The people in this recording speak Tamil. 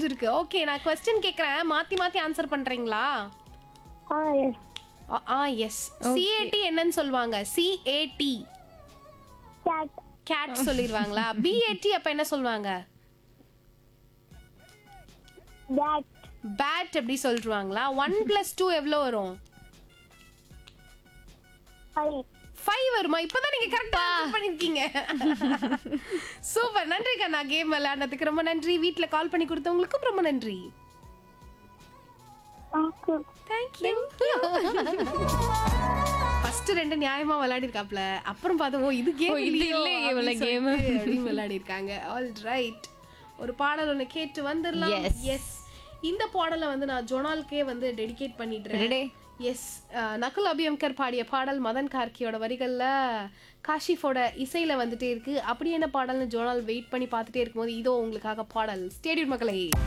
புரிஞ்சிருக்கு ஓகே நான் கொஸ்டின் கேக்குறேன் மாத்தி மாத்தி ஆன்சர் பண்றீங்களா ஆ எஸ் ஆ, ஆ எஸ் சிஏடி என்னன்னு சொல்லுவாங்க சிஏடி கேட் கேட் சொல்லிடுவாங்களா பிஏடி அப்ப என்ன சொல்லுவாங்க பேட் பேட் எப்படி சொல்லிடுவாங்களா ஒன் பிளஸ் டூ எவ்வளோ வரும் ஃபைவ் ஃபைவ் வருமா இப்பதான் நீங்க கரெக்டா பண்ணிருக்கீங்க சூப்பர் நன்றி கண்ணா கேம் விளையாடுறதுக்கு ரொம்ப நன்றி வீட்ல கால் பண்ணி கொடுத்தவங்களுக்கும் ரொம்ப நன்றி தேங்க்யூ தேங்க்யூ ஃபர்ஸ்ட் ரெண்டு நியாயமா விளையாடிருக்காப்ல அப்புறம் பார்த்தோம் ஓ இது கேம் ஓ, இது இல்லையே இவ்வளவு game. அப்படின்னு விளையாடிருக்காங்க ஆல் ரைட் ஒரு பாடல் ஒன்று கேட்டு வந்துடலாம் Yes. எஸ் இந்த பாடலை வந்து நான் ஜொனால்கே வந்து டெடிகேட் பண்ணிடுறேன் அடடே. எஸ் நகுல் அபியங்கர் பாடிய பாடல் மதன் கார்கியோட வரிகள்ல காஷிஃபோட இசையில வந்துட்டே இருக்கு அப்படி என்ன பாடல்னு ஜோனால் வெயிட் பண்ணி பார்த்துட்டே இருக்கும்போது இதோ உங்களுக்காக பாடல் ஸ்டேடியம் மக்களே